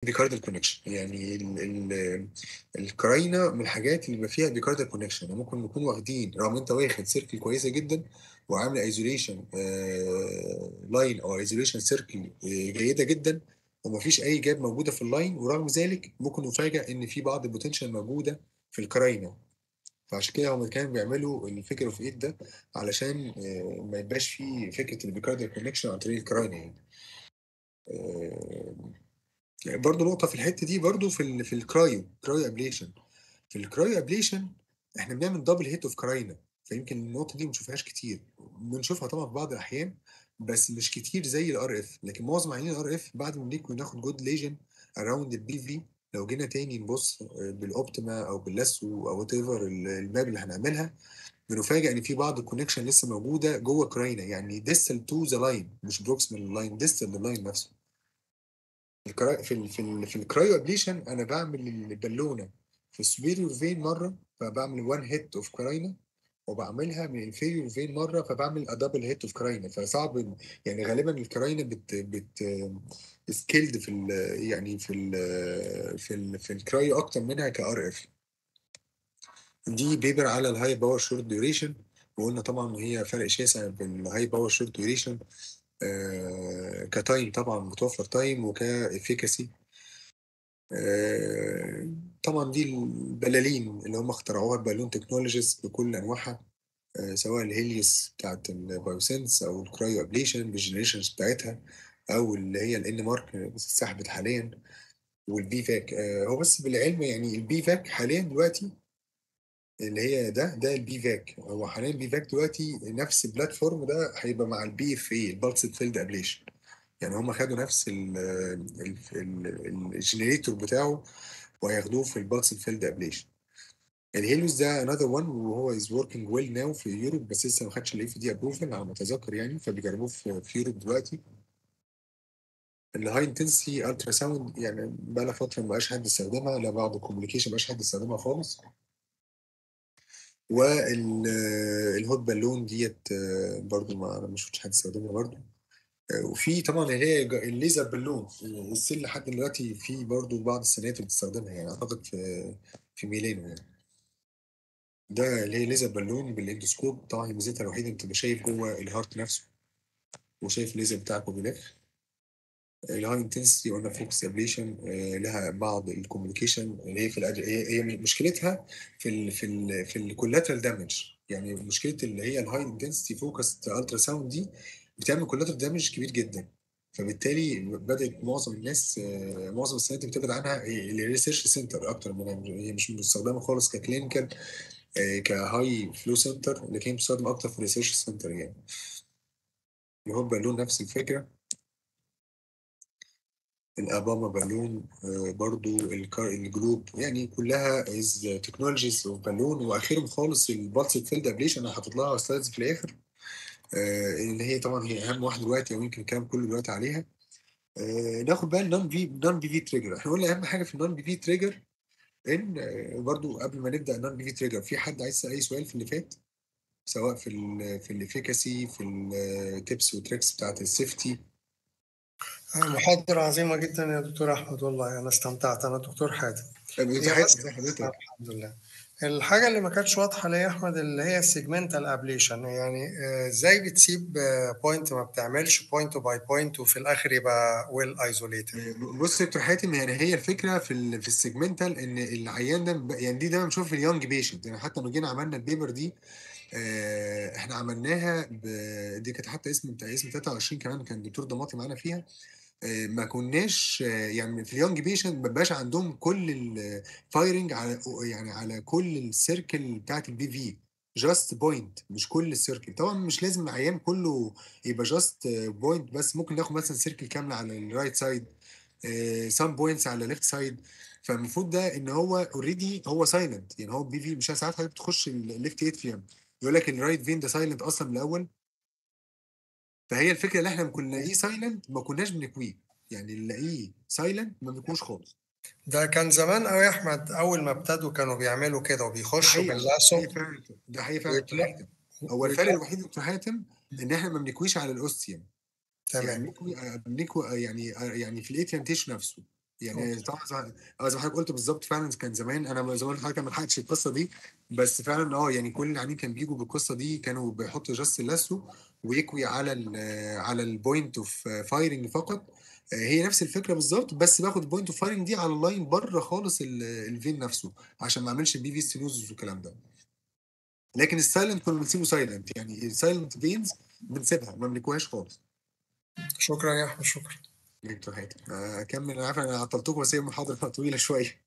بيكاردال كونكشن يعني ال ال الكراينه من الحاجات اللي بيبقى فيها بيكاردال كونكشن يعني ممكن نكون واخدين رغم انت واخد سيركل كويسه جدا وعامل ايزوليشن لاين او ايزوليشن سيركل جيده جدا ومفيش اي جاب موجوده في اللاين ورغم ذلك ممكن نفاجئ ان في بعض البوتنشال موجوده في الكراينه فعشان كده هم كانوا بيعملوا الفكر اوف ايد ده علشان آه، ما يبقاش فيه فكره البيكاردال كونكشن عن طريق الكراينه يعني آه، برضه نقطه في الحته دي برضه في ال في الكرايو كرايو ابليشن في الكرايو ابليشن احنا بنعمل دبل هيت اوف كراينا فيمكن النقطه دي ما بنشوفهاش كتير بنشوفها طبعا في بعض الاحيان بس مش كتير زي الار اف لكن معظم عيانين الار اف بعد ما بنيجي ناخد جود ليجن اراوند البي في لو جينا تاني نبص بالاوبتيما او باللاسو او وات ايفر الماب اللي هنعملها بنفاجئ ان في بعض الكونكشن لسه موجوده جوه كراينا يعني ديستال تو ذا لاين مش بروكسيمال لللاين ديستال لللاين نفسه الكرا... في ال... في ال... في الكرايو ابليشن انا بعمل البالونه في السوبيريور فين مره فبعمل وان هيت اوف كراينا وبعملها من الانفيريور فين مره فبعمل دبل هيت اوف كراينا فصعب يعني غالبا الكراينا بت بت سكيلد في ال يعني في ال في ال في الكرايو اكتر منها كار اف دي بيبر على الهاي باور شورت ديوريشن وقلنا طبعا هي فرق شاسع بين الهاي باور شورت ديوريشن كتايم طبعا بتوفر تايم وكافيكاسي آه، طبعا دي البلالين اللي هم اخترعوها البالون تكنولوجيز بكل انواعها آه، سواء الهيليوس بتاعت البايوسنس او الكرايو ابليشن بالجنريشنز بتاعتها او اللي هي الان مارك بس اتسحبت حاليا والبي فاك آه، هو بس بالعلم يعني البي فاك حاليا دلوقتي اللي هي ده ده البي فاك هو حاليا البي فاك دلوقتي نفس البلاتفورم ده هيبقى مع البي اف اي البالس فيلد ابليشن يعني هم خدوا نفس الجنريتور بتاعه وهياخدوه في البالس فيلد ابليشن الهيلوس ده انذر وان وهو از وركينج ويل ناو في يوروب بس لسه ما خدش الاف دي ابروفل على ما اتذكر يعني فبيجربوه في, في يوروب دلوقتي الهاي انتنسي الترا ساوند يعني بقى لها فتره ما بقاش حد يستخدمها لا بعد الكوميونيكيشن ما بقاش حد يستخدمها خالص والهوت بالون ديت برضو ما انا ما شفتش حد يستخدمها برضو وفي طبعا اللي هي الليزر بالون السل لحد دلوقتي في برضو بعض السنوات بتستخدمها يعني اعتقد في في ميلانو يعني ده اللي هي ليزر بالون بالاندوسكوب طبعا ميزتها الوحيده انت تبقى شايف جوه الهارت نفسه وشايف الليزر بتاعك وبيلف الهاي انتنسيتي قلنا فوكس ابليشن لها بعض الكوميونيكيشن اللي هي في الأج... هي هي مشكلتها في ال في ال في الكولاترال دامج يعني مشكله اللي هي الهاي انتنسيتي فوكس الترا ساوند دي بتعمل كولاترال دامج كبير جدا فبالتالي بدات معظم الناس آه، معظم السنوات بتبعد عنها الريسيرش سنتر اكتر من هي مش مستخدمه خالص ككلينيكال كهاي فلو سنتر لكن بتستخدم اكتر في الريسيرش سنتر يعني هو بالون نفس الفكره الاباما بالون آه، برضو الكار الجروب يعني كلها از تكنولوجيز اوف بالون واخرهم خالص البالس فيلد ابليشن انا حاطط لها سلايدز في الاخر آه، اللي هي طبعا هي اهم واحده دلوقتي او يمكن الكلام كله دلوقتي عليها آه، ناخد بقى النون في نون بي في تريجر احنا قلنا اهم حاجه في النون بي في تريجر ان برضو قبل ما نبدا النون بي في تريجر في حد عايز يسال اي سؤال في اللي فات سواء في ال في الافيكاسي في التيبس والتريكس بتاعت السيفتي محاضرة عظيمة جدا يا دكتور أحمد والله أنا استمتعت أنا دكتور حاتم ازي حضرتك الحمد لله الحاجة اللي ما كانتش واضحة ليا يا أحمد اللي هي السيجمنتال أبليشن يعني إزاي بتسيب بوينت ما بتعملش بوينت باي بوينت وفي الآخر يبقى ويل ايزوليتد بص يا دكتور حاتم يعني هي الفكره في ال في السيجمنتال ان العيان ده يعني دي دايما بنشوف في اليونج بيشنت يعني حتى لما جينا عملنا البيبر دي آه، احنا عملناها ب... دي كانت حتى اسم بتاع اسم 23 كمان كان الدكتور ضماطي معانا فيها آه، ما كناش آه، يعني في اليونج بيشنت ما بقاش عندهم كل الفايرنج على يعني على كل السيركل بتاعت البي في جاست بوينت مش كل السيركل طبعا مش لازم العيان كله يبقى جاست بوينت بس ممكن ناخد مثلا سيركل كامله على الرايت سايد سام بوينتس على الليفت سايد فالمفروض ده ان هو اوريدي هو سايلنت يعني هو بي في مش ساعات حضرتك بتخش الليفت اتريوم يقول لك الرايت فين ده سايلنت اصلا من الاول فهي الفكره اللي احنا كنا نلاقيه سايلنت ما كناش بنكويه يعني نلاقيه سايلنت ما بنكوش خالص ده كان زمان قوي يا احمد اول ما ابتدوا كانوا بيعملوا كده وبيخشوا باللاسو ده حقيقي فعلا هو الفرق الوحيد دكتور حاتم ان احنا ما بنكويش على الاوستيوم تمام يعني بنكوي بنكوي يعني يعني في الاتيان تيش نفسه يعني طبعا زي اه زي ما حضرتك قلت بالظبط فعلا كان زمان انا زمان حضرتك ما لحقتش القصه دي بس فعلا اه يعني كل العنين كان بيجوا بالقصه دي كانوا بيحطوا جاست اللاسو ويكوي على ال على البوينت اوف فايرنج فقط آه، هي نفس الفكره بالظبط بس باخد البوينت اوف فايرنج دي على اللاين بره خالص ال- الفين نفسه عشان ما اعملش بي في ستينوزس والكلام ده لكن السايلنت كنا بنسيبه سايلنت يعني السايلنت فينز بنسيبها ما بنكوهاش خالص شكرا يا احمد شكرا دكتور حاتم آه، اكمل انا عارف انا عطلتكم بس هي محاضره طويله شويه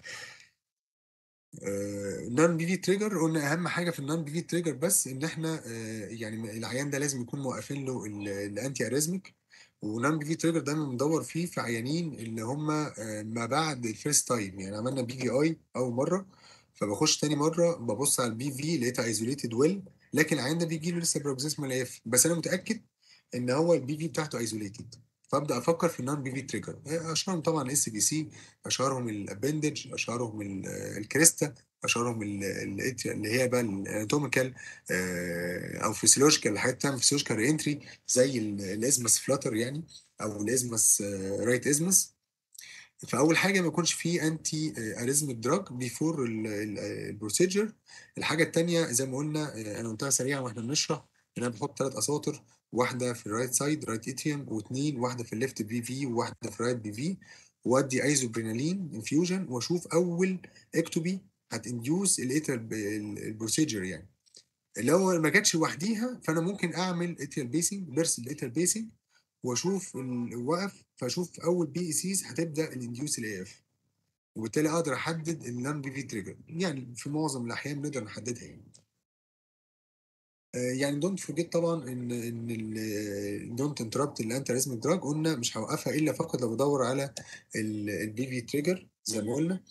النون بي في تريجر قلنا اهم حاجه في النون بي في تريجر بس ان احنا آه، يعني العيان ده لازم يكون موقفين له الانتي اريزميك ونون بي في تريجر دايما بندور فيه في عيانين اللي هم آه، ما بعد الفيرست تايم يعني عملنا بي في اي اول مره فبخش تاني مره ببص على البي في لقيتها ايزوليتد ويل لكن العيان ده بيجي له لسه بروكسيسمال اف بس انا متاكد ان هو البي في بتاعته ايزوليتد فابدا افكر في النون بي في تريجر اشهرهم طبعا اس بي سي اشهرهم الابندج اشهرهم ال- الكريستا اشهرهم ال- ال- اللي هي بقى الاناتوميكال او فيسيولوجيكال حاجات بتعمل فيسيولوجيكال رينتري زي ال- الازمس فلاتر يعني او الازمس رايت ازمس فاول حاجه ما يكونش فيه انتي اريزميك دراج بيفور البروسيجر الحاجه الثانيه زي ما قلنا آه، انا قلتها سريعا واحنا بنشرح ان انا بحط ثلاث اساطر واحده في الرايت سايد رايت اتريوم واثنين واحده في الليفت بي في وواحده في الرايت بي في وادي ايزوبرينالين انفيوجن واشوف اول اكتوبي هتنديوس الاترال البروسيجر يعني لو ما جاتش لوحديها فانا ممكن اعمل اتريال بيسنج برسل اتريال بيسنج واشوف الوقف فاشوف اول بي اي سيز هتبدا الانديوس الاي اف وبالتالي اقدر احدد النون بي في تريجر يعني في معظم الاحيان بنقدر نحددها يعني آه، يعني دونت فورجيت طبعا ان ان دونت انتربت الانتي ريزميك دراج قلنا مش هوقفها الا فقط لو بدور على البي في تريجر زي ما قلنا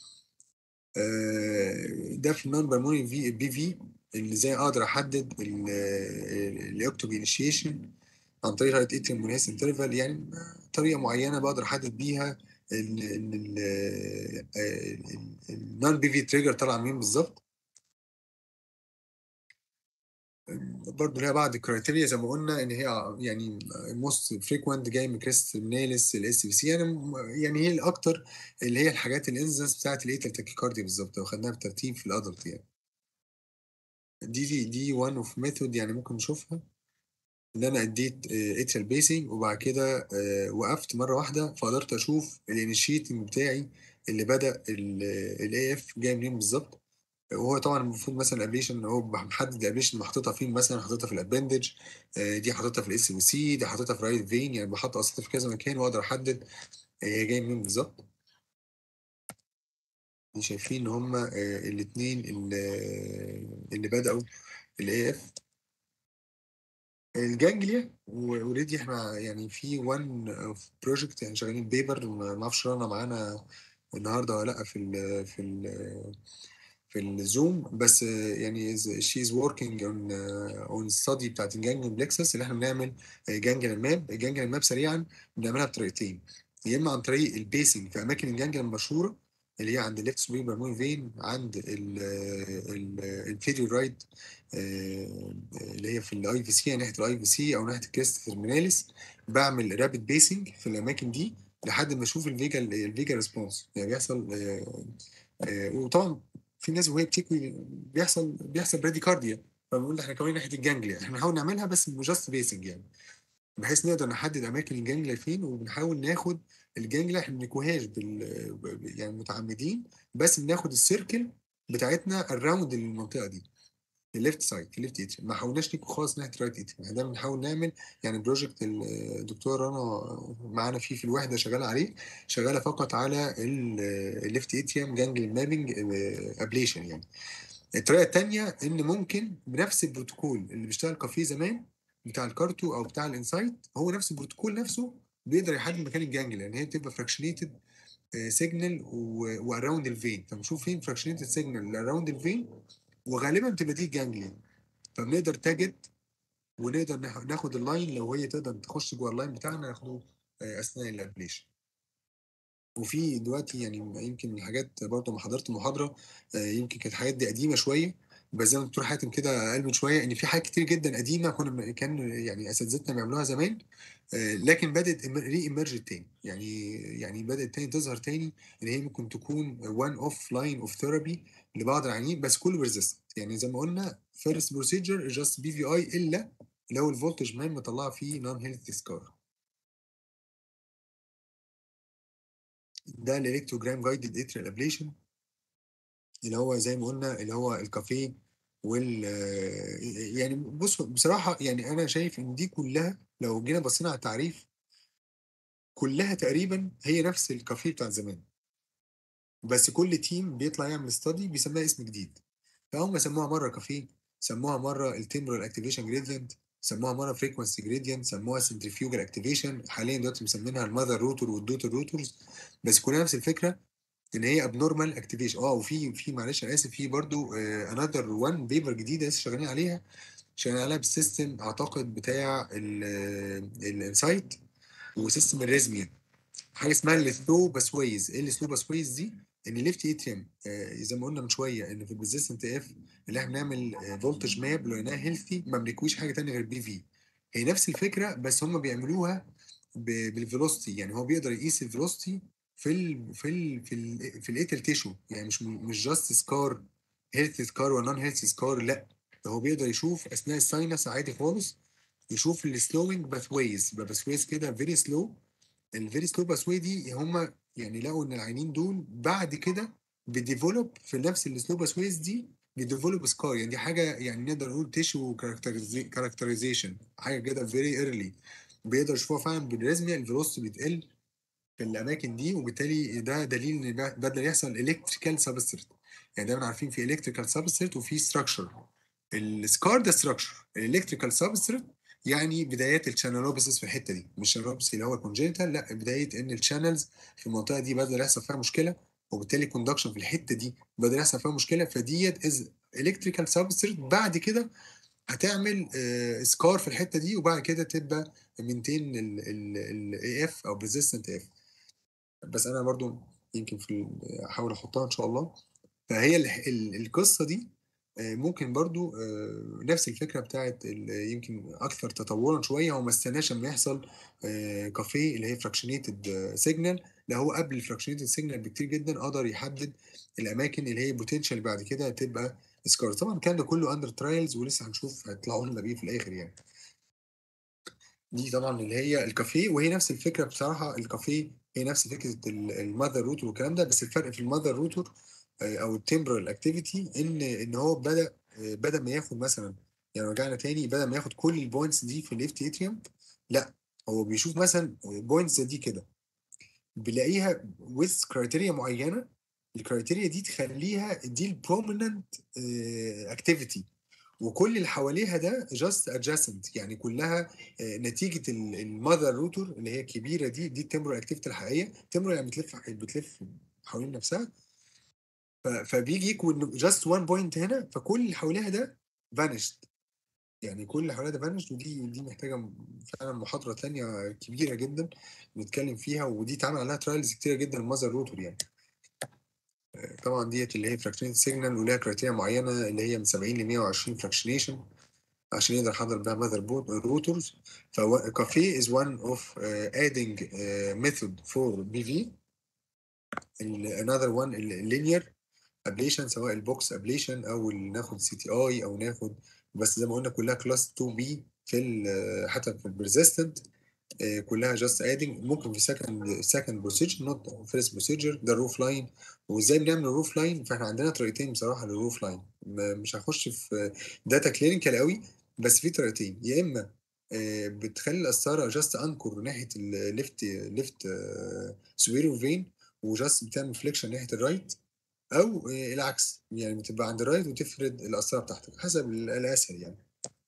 آه، ده في النون بالموني في بي في اللي زي اقدر احدد الاكتوبي انيشيشن عن طريق هايت اتريم مونيس انترفال يعني طريقه معينه بقدر احدد بيها النون بي في تريجر طالع مين بالظبط برضه ليها بعض الكرايتيريا زي ما قلنا ان هي يعني موست فريكوينت جاي من كريست ميناليس الاس بي سي يعني يعني هي الاكتر اللي هي الحاجات الانزنس بتاعت الايتال تاكيكارديا بالظبط لو خدناها بالترتيب في الادلت يعني دي دي دي وان اوف ميثود يعني ممكن نشوفها ان انا اديت اتريال بيسنج وبعد كده آه، وقفت مره واحده فقدرت اشوف الانيشيتنج بتاعي اللي بدا الاي اف جاي منين بالظبط وهو طبعا المفروض مثلا الابليشن هو محدد الابليشن اللي حاططها فين مثلا حاططها في الابندج آه، دي حاططها في الاس ام سي دي حاططها في رايت فين يعني بحط اساطير في كذا مكان واقدر احدد هي جايه منين بالظبط دي شايفين ان هما الاثنين اللي بداوا الاي اف الجانجليا واوريدي احنا يعني في وان بروجكت يعني شغالين بيبر ما اعرفش رنا معانا النهارده ولا لا في ال في ال في الزوم بس يعني شي از وركينج اون اون ستادي بتاعت الجانجليان بلكسس اللي احنا بنعمل جانجليان ماب الجانجليان ماب سريعا بنعملها بطريقتين يا اما عن طريق البيسنج في اماكن الجانجليان المشهوره اللي هي عند الليفت سوبريم بالمون فين عند الانفيريور رايت اللي هي في الاي في سي ناحيه الاي في سي او ناحيه الكريست ترميناليس بعمل رابid بيسنج في الاماكن دي لحد ما اشوف الفيجا الفيجا ريسبونس يعني بيحصل آه، آه، وطبعا في ناس وهي بتكوي بيحصل بيحصل براديكارديا فبنقول احنا كمان ناحيه الجانجليا احنا بنحاول نعملها بس جاست بيسنج يعني بحيث نقدر نحدد اماكن الجانجليا فين وبنحاول ناخد الجانجليا احنا ما بنكوهاش بال ب- يعني متعمدين بس بناخد السيركل بتاعتنا اراوند المنطقه دي الليفت سايد في الليفت اتريم ما حاولناش نيجي خالص ناحيه الرايت اتريم احنا دايما بنحاول نعمل يعني بروجكت الدكتور رنا معانا فيه في الوحده شغاله عليه شغاله فقط على الليفت اتريم جانجل مابنج ابليشن يعني الطريقه الثانيه ان ممكن بنفس البروتوكول اللي بيشتغل كافيه زمان بتاع الكارتو او بتاع الانسايت هو نفس البروتوكول نفسه بيقدر يحدد مكان الجانجل لان هي بتبقى فراكشنيتد سيجنال واراوند الفين فبنشوف فين فراكشنيتد سيجنال اراوند الفين وغالبا بتبقى دي الجانجليا فبنقدر تاجت ونقدر ناخ- ناخد اللاين لو هي تقدر تخش جوه اللاين بتاعنا ناخده آه، اثناء الابليشن وفي دلوقتي يعني يمكن الحاجات برضه ما حضرت محاضره آه، يمكن كانت الحاجات دي قديمه شويه بس زي ما الدكتور حاتم كده قال من شويه ان في حاجات كتير جدا قديمه كنا بن- كان يعني اساتذتنا بيعملوها زمان آه، لكن بدات ري ايمرج تاني يعني يعني بدات تاني تظهر تاني ان هي ممكن تكون وان اوف لاين اوف ثيرابي لبعض العيانين بس كله بيرزيست يعني زي ما قلنا فيرست بروسيجر جاست بي في اي الا لو الفولتج مان مطلع فيه نون هيلث سكار ده الالكتروجرام جايدد اتريال ابليشن اللي هو زي ما قلنا اللي هو الكافيه وال يعني بص بصراحه يعني انا شايف ان دي كلها لو جينا بصينا على التعريف كلها تقريبا هي نفس الكافيه بتاع زمان بس كل تيم بيطلع يعمل استادي بيسميها اسم جديد فهم سموها مره كافيه سموها مره التمبرال اكتيفيشن جريدينت سموها مره فريكونسي جريدينت سموها سنتريفيوجال اكتيفيشن حاليا دلوقتي مسمينها المذر روتور والدوتر روتورز بس كلها نفس الفكره ان هي ابنورمال اكتيفيشن اه وفي في معلش انا اسف في برضو انذر وان بيبر جديده لسه شغالين عليها شغالين عليها بالسيستم اعتقد بتاع الانسايت وسيستم الريزميا حاجه اسمها الثرو باسويز ايه الثرو باسويز دي ان ليفت اتريم زي ما قلنا من شويه ان في الريزيستنت اف اللي احنا بنعمل فولتج ماب لو لقيناها هيلثي ما بنكويش حاجه ثانيه غير بي في هي نفس الفكره بس هم بيعملوها بالفيلوسيتي يعني هو بيقدر يقيس الفيلوسيتي في ال في ال في ال في الايتل تيشو يعني مش مش جاست سكار هيلث سكار ونون هيلث سكار لا ده هو بيقدر يشوف اثناء الساينس عادي خالص يشوف السلوينج باثويز باثويز كده فيري سلو الفيري سلو باثوي دي هم يعني لقوا ان العينين دول بعد كده بيديفلوب في نفس السلو باثويز دي بيديفلوب سكار يعني دي حاجه يعني نقدر نقول تيشو كاركترايزيشن حاجه كده فيري ايرلي بيقدر يشوفوها فعلا بالريزميا الفيلوسيتي بتقل في الاماكن دي وبالتالي ده دليل ان بدا يحصل الكتريكال سبستريت يعني دايما عارفين في الكتريكال سبستريت وفي ستراكشر السكار ده ستراكشر الالكتريكال سبستريت يعني بدايات الشانلوبسس في الحته دي مش الشانلوبس اللي هو الكونجنتال لا بدايه ان الشانلز في المنطقه دي بدا يحصل فيها مشكله وبالتالي الكوندكشن في الحته دي بدا يحصل فيها مشكله فديت از الكتريكال سبستريت بعد كده هتعمل آه سكار في الحته دي وبعد كده تبقى منتين الاي اف او ريزيستنت اف بس انا برضو يمكن في احاول احطها ان شاء الله فهي القصه دي ممكن برضو نفس الفكره بتاعت يمكن اكثر تطورا شويه هو ما استناش اما يحصل كافيه اللي هي فراكشنيتد سيجنال لا هو قبل الفراكشنيتد سيجنال بكتير جدا قدر يحدد الاماكن اللي هي بوتنشال بعد كده تبقى سكار طبعا الكلام ده كله اندر ترايلز ولسه هنشوف هيطلعوا لنا بيه في الاخر يعني دي طبعا اللي هي الكافيه وهي نفس الفكره بصراحه الكافيه هي نفس فكره المذر روتر والكلام ده بس الفرق في المذر روتر او التمبرال اكتيفيتي ان ان هو بدا بدا ما ياخد مثلا يعني رجعنا تاني بدا ما ياخد كل البوينتس دي في الليفت اتريوم لا هو بيشوف مثلا بوينتس دي كده بيلاقيها ويز كرايتيريا معينه الكرايتيريا دي تخليها دي البروميننت اكتيفيتي وكل اللي حواليها ده جاست ادجاسنت يعني كلها نتيجه المذر روتر اللي هي الكبيره دي دي التمبرال اكتيفيتي الحقيقيه التمبرال يعني بتلف بتلف حوالين نفسها فبيجي يكون جاست وان بوينت هنا فكل اللي حواليها ده فانشد يعني كل اللي حواليها ده فانشد ودي دي محتاجه فعلا محاضره ثانيه كبيره جدا نتكلم فيها ودي اتعمل عليها ترايلز كتيره جدا المذر روتر يعني طبعا ديت اللي هي فراكشنيت سيجنال وليها كرايتيريا معينه اللي هي من 70 ل 120 فراكشنيشن عشان يقدر يحضر بها ماذر بورد روترز فكافيه از one اوف ادينج ميثود فور بي في another one اللينير ابليشن سواء البوكس ابليشن او ناخد سي تي اي او ناخد بس زي ما قلنا كلها كلاس 2 بي في حتى في البرزيستنت كلها جاست ادنج ممكن في سكند سكند بروسيجر نوت فيرست بروسيجر ده الروف لاين وازاي بنعمل الروف لاين فاحنا عندنا طريقتين بصراحه للروف لاين مش هخش في داتا كلينيكال قوي بس في طريقتين يا اما بتخلي القسطره جاست انكر ناحيه الليفت ليفت سويرو فين وجاست بتعمل فليكشن ناحيه الرايت او العكس يعني بتبقى عند الرايت وتفرد القسطره بتاعتك حسب الاسهل يعني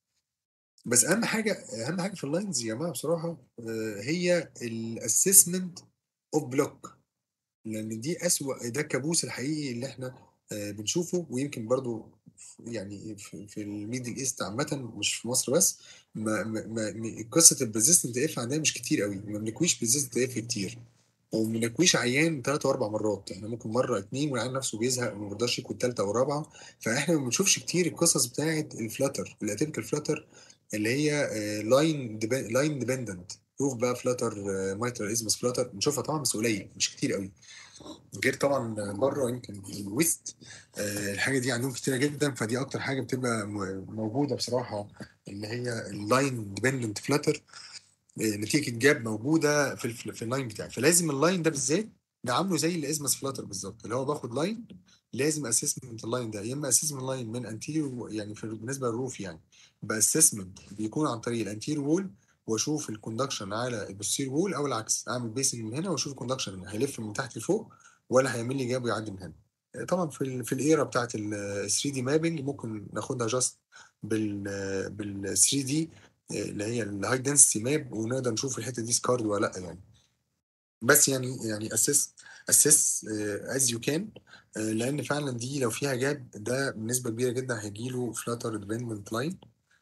بس اهم حاجه اهم حاجه في اللاينز يا جماعه بصراحه هي الاسسمنت اوف بلوك لان دي اسوأ ده الكابوس الحقيقي اللي احنا بنشوفه ويمكن برضو يعني في الميدل ايست عامه مش في مصر بس ما ما قصه البريزيستنت اف عندنا مش كتير قوي ما بنكويش بريزيستنت اف كتير وما بنكويش عيان ثلاث واربع مرات احنا ممكن مره اتنين والعيان نفسه بيزهق وما بيرضاش يكون الثالثه والرابعه فاحنا ما بنشوفش كتير القصص بتاعه الفلاتر الاتيبيكال فلاتر اللي هي لاين لاين ديبندنت روف بقى فلاتر مايترال ازمس فلاتر بنشوفها طبعا بس قليل مش كتير قوي غير طبعا بره يمكن في الويست آه، الحاجه دي عندهم كتيره جدا فدي اكتر حاجه بتبقى م- موجوده بصراحه اللي هي اللاين ديبندنت فلاتر نتيجه جاب موجوده في الف- في اللاين بتاعي فلازم اللاين ده بالذات ده عامله زي الازمس فلاتر بالظبط اللي هو باخد لاين لازم اسسمنت اللاين ده يا اما اسسمنت لاين من انتيريور يعني في بالنسبه للروف يعني باسسمنت بيكون عن طريق الانتيريور وول واشوف الكوندكشن على البوستير وول او العكس اعمل بيسنج من هنا واشوف الكوندكشن هنا هيلف من تحت لفوق ولا هيعمل لي جاب ويعدي من هنا طبعا في ال في الايرا بتاعت ال 3 دي مابنج ممكن ناخدها جاست بال بال 3 دي اللي هي الهاي دنسيتي ماب ونقدر نشوف الحته دي سكارد ولا لا يعني بس يعني يعني اسس اسس از يو كان لان فعلا دي لو فيها جاب ده بنسبه كبيره جدا هيجي له فلاتر ديبندنت لاين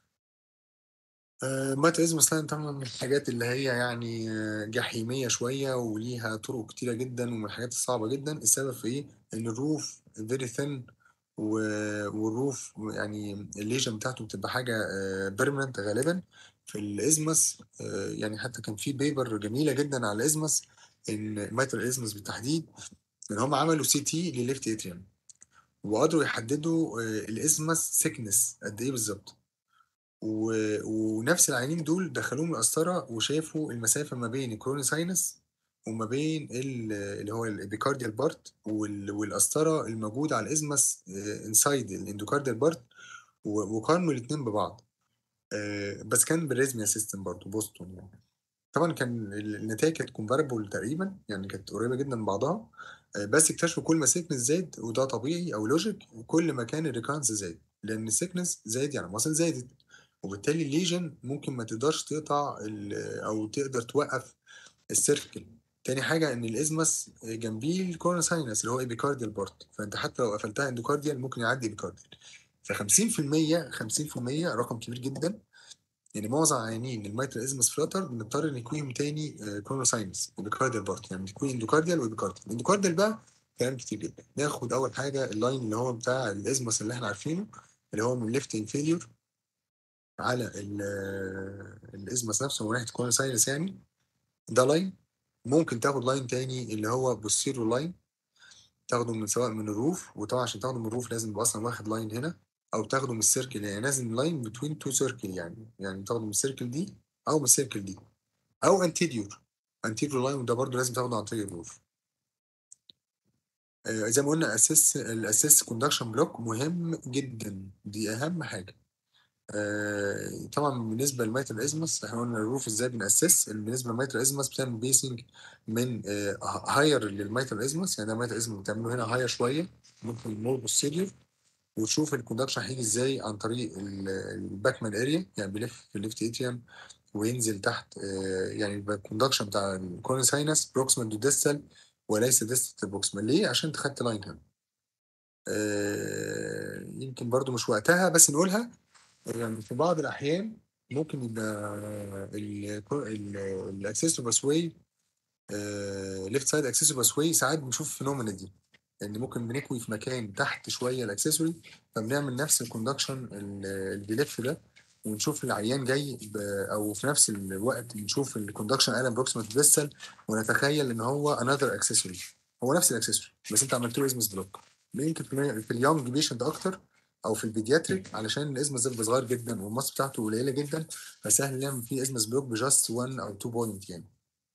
ماتريزم مثلا طبعا من الحاجات اللي هي يعني آه، جحيمية شوية وليها طرق كتيرة جدا ومن الحاجات الصعبة جدا السبب في ايه؟ ان الروف فيري ثين والروف يعني الليجن بتاعته بتبقى حاجة بيرمننت غالبا في الازمس آه، يعني حتى كان في بيبر جميلة جدا على الازمس ان مايتر ازمس بالتحديد ان هم عملوا سي تي لليفت اتريوم وقدروا يحددوا آه، الازمس سيكنس قد ايه بالظبط و... ونفس العينين دول دخلوهم القسطرة وشافوا المسافة ما بين الكوروني ساينس وما بين ال- اللي هو الابيكارديال بارت وال... والقسطرة الموجودة على الازمس انسايد الاندوكارديال بارت و... وقارنوا الاتنين ببعض آه، بس كان بالريزميا سيستم برضه بوسطن يعني طبعا كان ال- النتائج كانت كومباربل تقريبا يعني كانت قريبه جدا من بعضها آه، بس اكتشفوا كل ما سيكنس زاد وده طبيعي او لوجيك كل ما كان الريكانس زاد لان السيكنس زاد يعني المصل زادت وبالتالي الليجن ممكن ما تقدرش تقطع ال- او تقدر توقف السيركل تاني حاجة إن الإزمس جنبيه الكورنا ساينس اللي هو إبيكارديال بارت فأنت حتى لو قفلتها اندوكارديال ممكن يعدي إبيكارديال ف 50% 50% رقم كبير جدا يعني معظم عيانين الميترال ازمس فلاتر بنضطر نكويهم تاني كورونو ساينس وبيكارديال بارت يعني بنكوي اندوكارديال وبيكارديال الاندوكارديال بقى كلام كتير جدا ناخد اول حاجه اللاين اللي هو بتاع الازمس اللي احنا عارفينه اللي هو من ليفت انفيريور على ال- الازمس نفسه من ناحيه كورونو ساينس يعني ده لاين ممكن تاخد لاين تاني اللي هو بوستيرو لاين تاخده من سواء من الروف وطبعا عشان تاخده من الروف لازم يبقى اصلا واخد لاين هنا او تاخده من السيركل يعني لازم لاين بتوين تو سيركل يعني يعني تاخده من السيركل دي او من السيركل دي او انتيريور انتيريور لاين وده برضه لازم تاخده عن طريق الروف آه زي ما قلنا اساس الاساس كوندكشن بلوك مهم جدا دي اهم حاجه آه طبعا بالنسبه للميتال ازمس احنا قلنا الروف ازاي بنأسس بالنسبه للميتال ازمس بتعمل بيسنج من آه هاير للميتال ازمس يعني ده الميتال ازمس بتعمله هنا هاير شويه ممكن مور بوستيريور وتشوف الكوندكشن هيجي ازاي عن طريق الباكمان اريا يعني بيلف في الليفت اتريوم وينزل تحت آه، يعني يبقى الكوندكشن بتاع الكورن ساينس بروكسيمال تو ديستال وليس ديستال بروكسيمال ليه؟ عشان انت خدت لاين هنا آه، يمكن برضو مش وقتها بس نقولها يعني في بعض الاحيان ممكن يبقى الاكسسو باسواي ليفت سايد اكسسو باسواي ساعات بنشوف الفينومينا دي ان ممكن بنكوي في مكان تحت شويه الاكسسوري فبنعمل نفس الكوندكشن اللي بيلف ده ونشوف العيان جاي ب- او في نفس الوقت بنشوف الكوندكشن الم بروكسيمال فيسل ونتخيل ان هو انذر اكسسوري هو نفس الاكسسوري بس انت عملت له ازمس بلوك يمكن في في اليونج بيشنت اكتر او في البيدياتريك علشان الازمس ده بيبقى صغير جدا والماس بتاعته قليله جدا فسهل نعمل فيه ازمس بلوك بجاست 1 او 2 بوينت يعني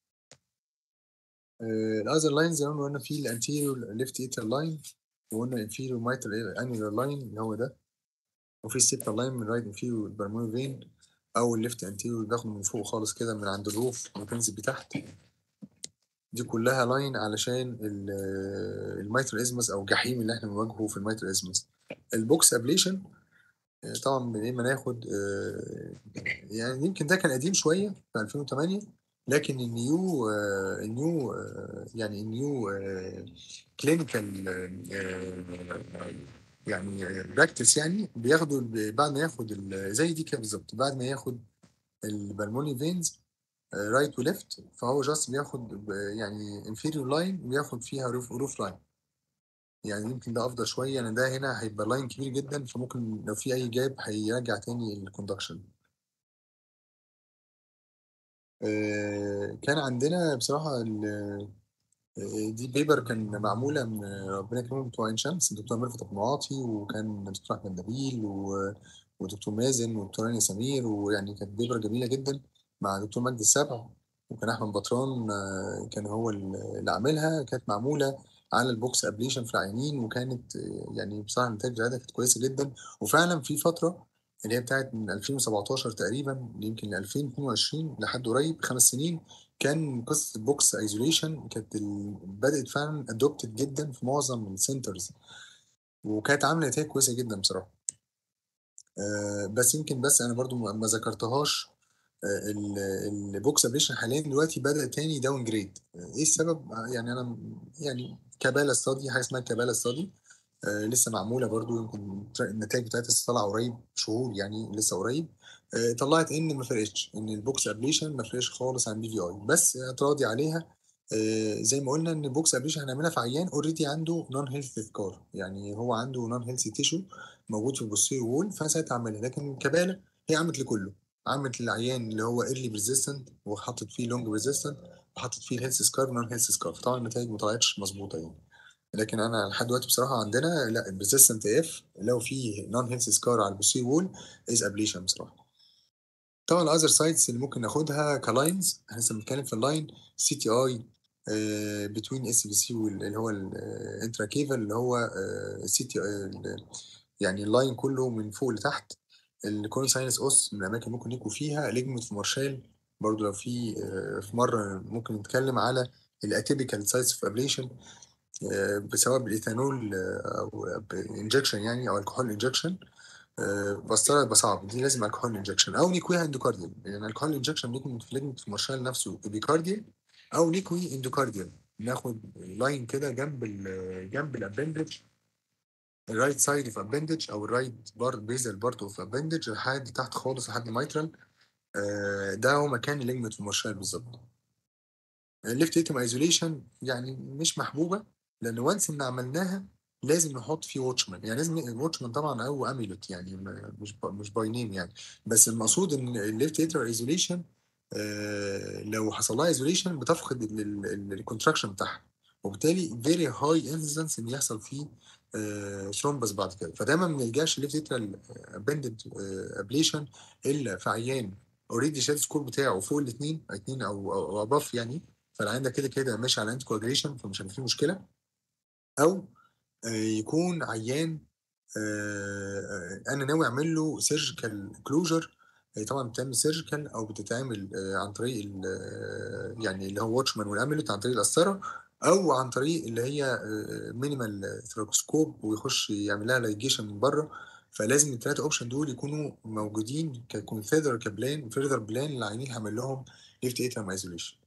الاذر لاين زي ما قلنا في الانتيريور ليفت ايتر لاين وقلنا انفيريور مايتر انيلر لاين اللي هو ده وفي السيبتا لاين من رايت انفيريور بالموني فين او الليفت انتيريور بياخده من فوق خالص كده من عند الروف وتنزل بتحت دي كلها لاين علشان المايتر ازمس او الجحيم اللي احنا بنواجهه في المايتر ازمس البوكس ابليشن طبعا من ايه ما ناخد آه، يعني يمكن ده كان قديم شويه في 2008 لكن النيو آه، النيو آه، يعني النيو كلينيكال يعني براكتس يعني بياخدوا ال- بعد ما ياخد ال- زي دي كده بالظبط بعد ما ياخد البلموني فينز رايت وليفت فهو جاست بياخد ب- يعني انفيريور لاين وياخد فيها روف روف لاين يعني يمكن ده افضل شويه لان ده هنا هيبقى لاين كبير جدا فممكن لو في اي جاب هيرجع تاني الكوندكشن آه، كان عندنا بصراحة ال- آه، دي بيبر كان معمولة من ربنا يكرمهم بتوع عين شمس الدكتور ميرفت أبو معاطي وكان الدكتور أحمد نبيل و- ودكتور مازن ودكتور هاني سمير ويعني كانت بيبر جميلة جدا مع دكتور مجدي السبع وكان أحمد بطران آه، كان هو اللي عاملها كانت معمولة على البوكس ابليشن في العيانين وكانت آه، يعني بصراحة النتائج بتاعتها كانت كويسة جدا وفعلا في فترة اللي هي بتاعت من 2017 تقريبا يمكن ل 2022 لحد قريب خمس سنين كان قصة البوكس ايزوليشن كانت ال... بدأت فعلا ادوبتد جدا في معظم السنترز وكانت عاملة نتائج كويسة جدا بصراحة آه بس يمكن بس انا برضو ما ما ذكرتهاش آه ال- البوكس ابليشن حاليا دلوقتي بدأ تاني داون جريد ايه السبب آه، يعني انا م- يعني كابالا ستادي حاجة اسمها كابالا ستادي آه لسه معمولة برضو يمكن تر- النتائج بتاعتها لسه طالعة قريب شهور يعني لسه قريب آه طلعت ان ما فرقتش ان البوكس ابليشن ما فرقش خالص عن بي في اي بس اعتراضي عليها آه زي ما قلنا ان البوكس ابليشن هنعملها في عيان اوريدي عنده نون هيلث سكار يعني هو عنده نون هيلث تيشو موجود في البوستير وول فساعتها اعملها لكن كبالة هي عملت لكله عملت للعيان اللي هو ايرلي ريزيستنت وحطت فيه لونج ريزيستنت وحطت فيه الهيلث سكار نون هيلث سكار فطبعا النتائج ما طلعتش مظبوطه يعني لكن انا لحد دلوقتي بصراحه عندنا لا الريزيستنت اف لو فيه نون هيلث سكار على البوستير وول از ابليشن بصراحه طبعا الاذر سايتس اللي ممكن ناخدها كلاينز احنا لسه بنتكلم في اللاين سي تي اي بتوين اس بي سي اللي هو الانترا كيفال اللي هو سي تي يعني اللاين كله من فوق لتحت الكون ساينس اوس من الاماكن ممكن يكون فيها ليجمنت في مارشال برضو لو في آه، في مره ممكن نتكلم على الاتيبيكال سايتس اوف ابليشن بسبب الايثانول آه، او انجكشن يعني او الكحول انجكشن بس طلع يبقى صعب دي لازم الكحول انجكشن او نيكوي اندوكارديال يعني الكحول انجكشن ممكن في ليجمنت في مارشال نفسه ابيكارديال او نيكوي اندوكارديال ناخد لاين كده جنب ال جنب الابندج الرايت سايد اوف ابندج او الرايت بارت بيزل بارت اوف ابندج لحد تحت خالص لحد الميترال ده هو مكان الليجمنت في المارشال بالظبط الليفت اتم ايزوليشن يعني مش محبوبه لان وانس ان عملناها لازم نحط فيه واتشمان يعني لازم واتشمان طبعا او اميلوت يعني ما- مش ب- مش باي نيم يعني بس المقصود ان الليفت اتر ايزوليشن لو حصل لها ايزوليشن بتفقد الكونتراكشن بتاعها وبالتالي فيري هاي انسنس ان يحصل فيه ثرومبس بعد كده فدايما ما نلجاش الليفت اتر ابندد ابليشن الا في عيان اوريدي شاد سكور بتاعه فوق الاثنين اثنين او او اباف يعني فالعيان ده كده كده ماشي على انتي كواجريشن فمش هيبقى فيه مشكله او آه، يكون عيان آه، آه، انا ناوي اعمل له سيرجيكال كلوجر هي طبعا بتعمل سيرجيكال او بتتعمل آه، عن طريق ال- آه، يعني اللي هو واتشمان والاميلوت عن طريق القسطره او عن طريق اللي هي مينيمال ثراكوسكوب ويخش يعمل لها لايجيشن من بره فلازم الثلاثه اوبشن دول يكونوا موجودين ككونفيدر كبلان فيرذر بلان للعيانين اللي هعمل لهم ليفت اترم ايزوليشن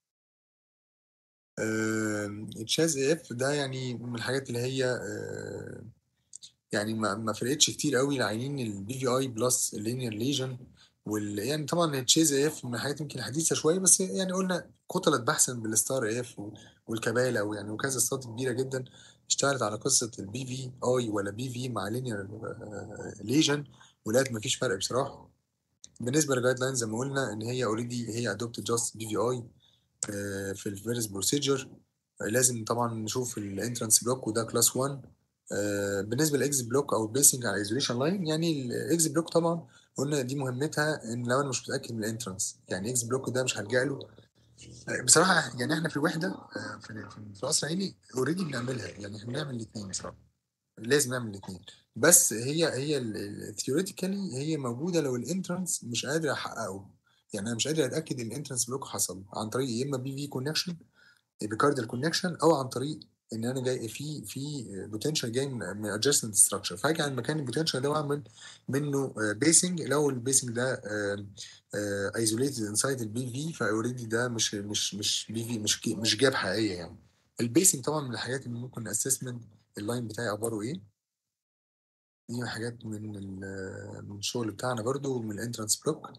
تشاز اي اف ده يعني من الحاجات اللي هي آه، يعني ما ما فرقتش كتير قوي لعينين البي في اي بلس اللينير ليجن وال يعني طبعا التشيز اي اف من الحاجات يمكن حديثه شويه بس يعني قلنا قتلت بحثا بالستار اي اف والكباله ويعني وكذا استاد كبيره جدا اشتغلت على قصه البي في اي ولا بي في مع لينير ليجن ولقت مفيش فرق بصراحه بالنسبه للجايد لاين زي ما قلنا ان هي اوريدي هي ادوبتد جاست بي في اي في الفيرست بروسيجر لازم طبعا نشوف الانترانس بلوك وده كلاس 1 آه، بالنسبه للاكس بلوك او البيسنج على الايزوليشن لاين يعني الاكس بلوك طبعا قلنا دي مهمتها ان لو انا مش متاكد من الانترانس يعني اكس بلوك ده مش هلجا له آه، بصراحه يعني احنا في الوحده آه، في في في القصر العيني اوريدي بنعملها يعني احنا بنعمل الاثنين بصراحه لازم نعمل الاثنين بس هي هي ثيوريتيكالي هي موجوده لو الانترانس مش قادر احققه يعني انا مش قادر اتاكد ان الانترانس بلوك حصل عن طريق يا اما بي في كونكشن بكارديال كونكشن او عن طريق ان انا جاي في في بوتنشال جاي من من ادجستنت ستراكشر فاجي عند مكان البوتنشال ده واعمل منه بيسنج لو البيسنج ده ايزوليتد انسايد البي في فاوريدي ده مش مش مش بي في مش كي- مش جاب حقيقيه يعني البيسنج طبعا من الحاجات اللي ممكن اسسمنت اللاين بتاعي اخباره ايه دي حاجات من ال- من الشغل بتاعنا برضو من الانترانس بلوك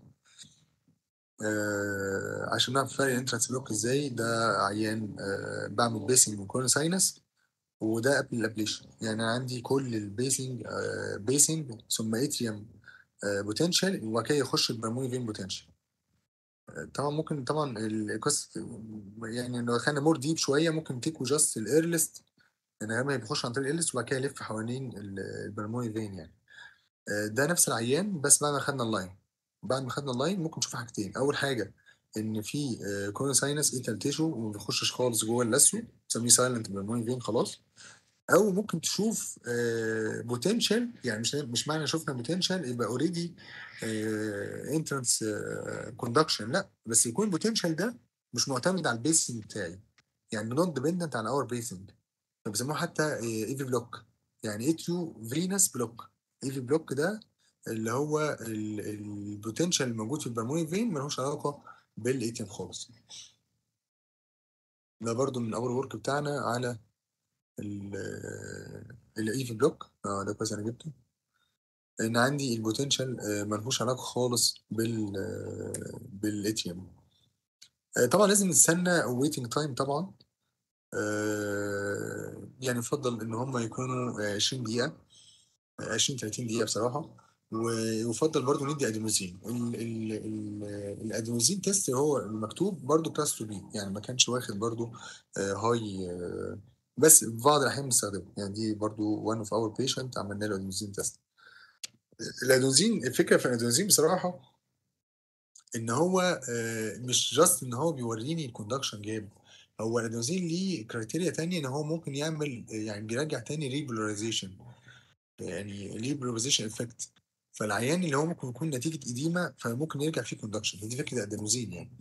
آه عشان نعرف فرق الانترانس بلوك ازاي ده عيان آه بعمل بيسنج من كورن ساينس وده قبل الابليشن يعني أنا عندي كل البيسنج آه بيسنج ثم اتريوم آه بوتنشال وبعد كده يخش البرموني فين بوتنشال طبعا ممكن طبعا القصه يعني لو دخلنا مور ديب شويه ممكن تيكو جاست الايرلست يعني غالبا بيخش عن طريق الايرلست وبعد كده يلف حوالين ال- البلموني فين يعني آه، ده نفس العيان بس بعد ما خدنا اللاين بعد ما خدنا اللاين ممكن نشوف حاجتين اول حاجه ان في كورن ساينس ايتال تيشو وما بيخشش خالص جوه اللثه تسميه سايلنت بلموني فين خلاص او ممكن تشوف بوتنشال يعني مش مش معنى شفنا بوتنشال يبقى اوريدي انترنس كوندكشن لا بس يكون البوتنشال ده مش معتمد على البيسنج بتاعي يعني نوت ديبندنت على اور بيسنج فبيسموه حتى ايفي بلوك يعني اتيو فينس بلوك ايفي بلوك ده اللي هو البوتنشال الموجود في البلموني فين ملوش علاقه بالاي خالص ده برضو من اول ورك بتاعنا على الايفي بلوك اه ده كويس انا جبته لان عندي البوتنشال آه، ملهوش علاقه خالص بال بالاتيوم طبعا لازم نستنى ويتنج تايم طبعا آه، يعني يفضل ان هم يكونوا آه، 20 دقيقه آه، 20 30 دقيقه بصراحه ويفضل برضو ندي ادينوزين ال- ال- ال- الادينوزين تيست هو المكتوب برضو كلاس 2 بي يعني ما كانش واخد برضو هاي بس في بعض الاحيان بنستخدمه يعني دي برضو وان اوف اور بيشنت عملنا له ادينوزين تيست الادينوزين الفكره في الادينوزين بصراحه ان هو آه، مش جاست ان هو بيوريني الكوندكشن جاب هو الادينوزين ليه كرايتيريا تانية ان هو ممكن يعمل يعني بيرجع تاني ريبولاريزيشن يعني ريبولاريزيشن افكت فالعيان اللي هو ممكن يكون نتيجه اديمه فممكن يرجع فيه كوندكشن دي فكره الادينوزين يعني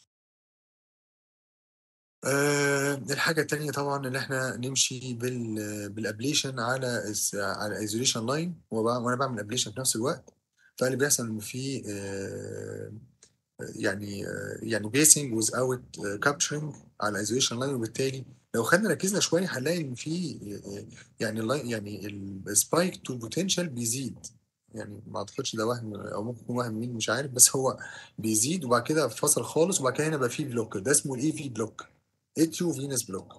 آه الحاجة التانية طبعا اللي احنا نمشي بال بالابليشن على الس- على ايزوليشن لاين وانا بعمل ابليشن في نفس الوقت فاللي بيحصل ان في آه يعني آه يعني بيسنج ويز اوت كابتشرنج على ايزوليشن لاين وبالتالي لو خدنا ركزنا شويه هنلاقي ان في آه، يعني اللاين يعني السبايك تو بوتنشال بيزيد يعني ما اعتقدش ده وهم او ممكن يكون وهم مين مش عارف بس هو بيزيد وبعد كده فصل خالص وبعد كده هنا بقى فيه بلوك ده اسمه الاي في بلوك اتيو فينس بلوك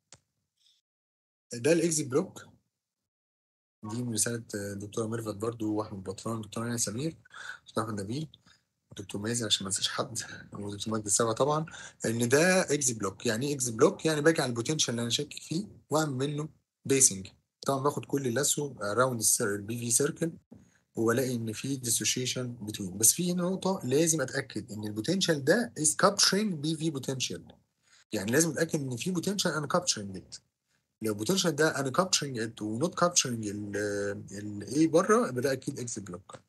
ده الاكزيت بلوك دي من رساله دكتوره ميرفت برضو واحمد بطران دكتور هاني سمير دكتور احمد نبيل دكتور مازن عشان ما انساش حد ودكتور مجدي السبع طبعا ان ده اكزيت بلوك يعني ايه اكزيت بلوك يعني باجي على البوتنشال اللي انا شاكك فيه واعمل منه بيسنج طبعا باخد كل اللاسو اراوند البي في سيركل وبلاقي ان في ديسوشيشن بتوين بس في هنا نقطه لازم اتاكد ان البوتنشال ده از كابتشرنج بي في بوتنشال يعني لازم اتاكد ان في بوتنشال انا كابتشرنج ات لو بوتنشال ده انا كابتشرنج ات ونوت كابتشرنج الاي بره يبقى ده اكيد اكزيت بلوك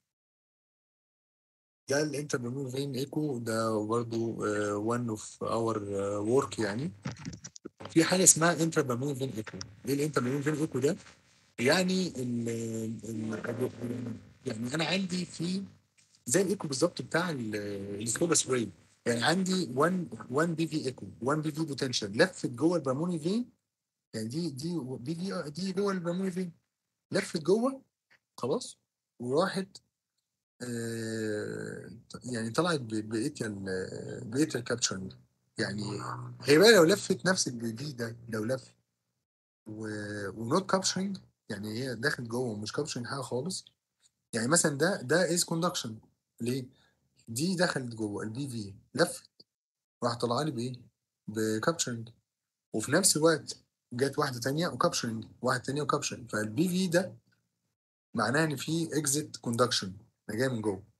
ده الانتربرنور فين ايكو ده برضه وان اوف اور ورك يعني في حاجه اسمها انتربرنور فين ايكو ايه الانتربرنور فين ايكو ده يعني ال ال يعني انا عندي في زي الايكو بالظبط بتاع السكوبا سبراي يعني عندي 1 1 بي في ايكو 1 بي في بوتنشال لفت جوه البرموني فين يعني دي دي بي في دي جوه البرموني فين لفت جوه خلاص وراحت آه، يعني طلعت بقيتيال بقيتيال كابتشرنج يعني هي بقى لو لفت نفس البي ده لو لف ونوت كابتشرنج يعني هي داخل جوه ومش كابتشرنج حاجه خالص يعني مثلا ده ده از كوندكشن ليه؟ دي دخلت جوه البي في لفت راح طلع لي بايه؟ بكابتشرنج وفي نفس الوقت جت واحده تانية وكابتشرنج واحده تانية وكابتشرنج فالبي في ده معناه ان في اكزيت كوندكشن جاي من جوه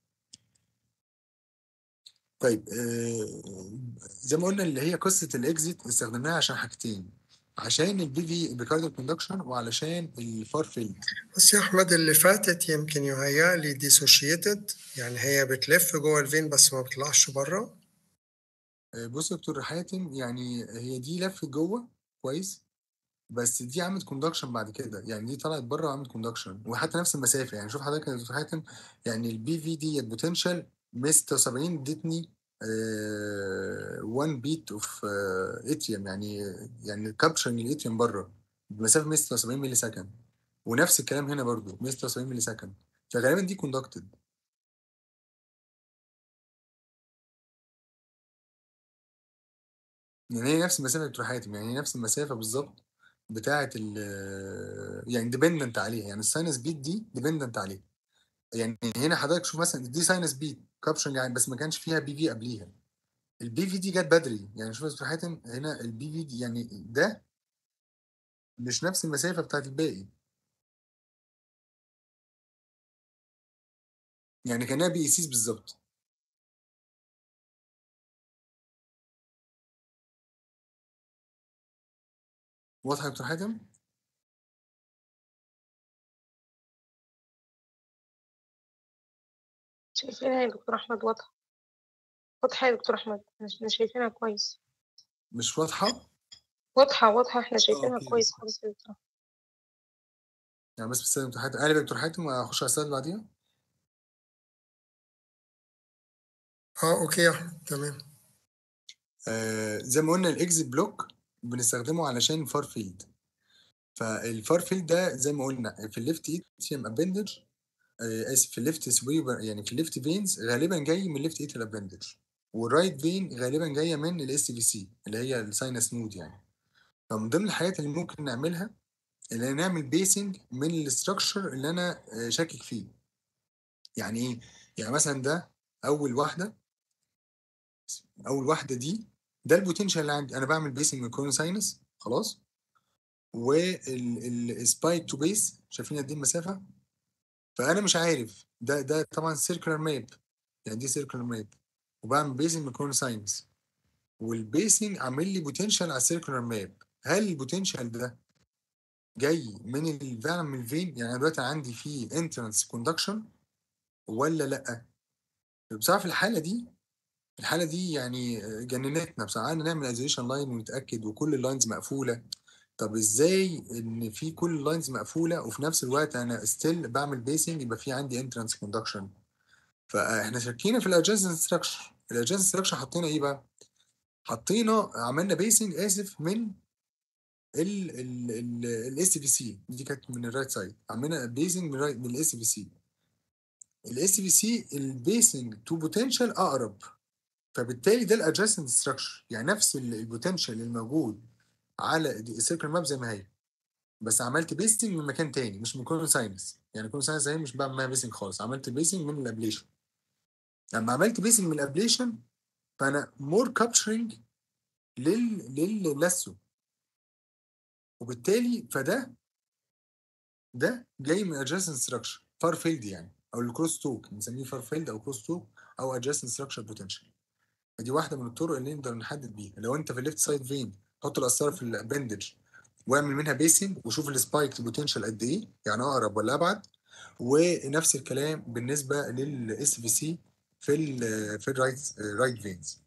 طيب آه زي ما قلنا اللي هي قصه الاكزيت استخدمناها عشان حاجتين عشان البي في بيكارديال كوندكشن وعلشان الفار فيلد بس يا احمد اللي فاتت يمكن يهيأ لي ديسوشيتد يعني هي بتلف جوه الفين بس ما بتطلعش بره آه، بص يا دكتور حاتم يعني هي دي لفت جوه كويس بس دي عملت كوندكشن بعد كده يعني دي طلعت بره وعملت كوندكشن وحتى نفس المسافه يعني شوف حضرتك يا دكتور حاتم يعني البي في دي بوتنشال 176 ادتني 1 بيت اوف اتريوم يعني يعني كابتشرنج الاتريوم بره بمسافه 176 ملي سكند ونفس الكلام هنا برضو 176 ملي سكند فغالبا دي كوندكتد يعني هي نفس المسافه بتروح حاتم يعني هي نفس المسافه بالظبط بتاعه ال يعني ديبندنت عليها يعني الساينس بيت دي ديبندنت عليها يعني هنا حضرتك شوف مثلا دي ساينس بيت كابشن يعني بس ما كانش فيها بي في قبليها البي في دي جت بدري يعني شوف يا دكتور حاتم هنا البي في دي يعني ده مش نفس المسافه بتاعت الباقي يعني كانها بي سيس بالظبط واضحه يا دكتور حاتم شايفينها يا دكتور أحمد واضحة واضحة يا دكتور أحمد احنا شايفينها كويس مش واضحه واضحة واضحة احنا شايفينها أوكي. كويس خالص يا دكتور يعني بس بستخدم دكتور حاتم قالب يا دكتور حاتم واخش على السلايد اللي بعديها اه اوكي يا احمد تمام آه زي ما قلنا الاكزit بلوك بنستخدمه علشان فار فيلد فالفار فيلد ده زي ما قلنا في الليفت اتريوم ابندج آه اسف في الليفت سوبر يعني في الليفت فينز غالبا جاي من الليفت اتريوم ابندج والرايت فين غالبا جايه من الاس في سي اللي هي الساينس نود يعني فمن ضمن الحاجات اللي ممكن نعملها اللي نعمل بيسنج من الاستراكشر اللي انا آه، شاكك فيه يعني ايه يعني مثلا ده اول واحده اول واحده دي ده البوتنشال اللي عندي انا بعمل بيسنج من كورن ساينس خلاص والسبايك تو بيس شايفين قد ايه المسافه فانا مش عارف ده ده طبعا سيركلر ماب يعني دي سيركلر ماب وبعمل بيسنج من كورن ساينس والبيسنج عامل لي بوتنشال على السيركلر ماب هل البوتنشال ده جاي من ال- فعلا من الفين يعني انا دلوقتي عندي فيه انترنس كوندكشن ولا لا بصراحه في الحاله دي الحاله دي يعني جننتنا بصراحه قعدنا نعمل ايزوليشن لاين ونتاكد وكل اللاينز مقفوله طب ازاي ان في كل اللاينز مقفوله وفي نفس الوقت انا ستيل بعمل بيسنج يبقى في عندي انترنس كوندكشن فاحنا شاكينا في الادجنسنت ستراكشر الادجنسنت ستراكشر حطينا ايه بقى حطينا عملنا بيسنج اسف من ال ال ال الاس في سي دي كانت من الرايت سايد عملنا بيسنج من من الاس في سي الاس في سي البيسنج تو بوتنشال اقرب فبالتالي ده الادجستنت ستراكشر يعني نفس البوتنشال الموجود على السيركل ماب زي ما هي بس عملت بيستنج من مكان تاني مش من كون ساينس يعني كون ساينس هي مش بعمل معاها بيستنج خالص عملت بيستنج من الابليشن لما عملت بيستنج من الابليشن فانا مور كابتشرنج لل لللاسو وبالتالي فده ده جاي من adjacent ستراكشر فار فيلد يعني او الكروس توك بنسميه فار فيلد او كروس توك او adjacent ستراكشر بوتنشال فدي واحده من الطرق اللي نقدر نحدد بيها لو انت في الليفت سايد فين حط القسطره في الابندج واعمل منها بيسنج وشوف السبايك بوتنشال قد ايه يعني اقرب ولا ابعد ونفس الكلام بالنسبه للاس في سي في ال في الرايت رايت فينز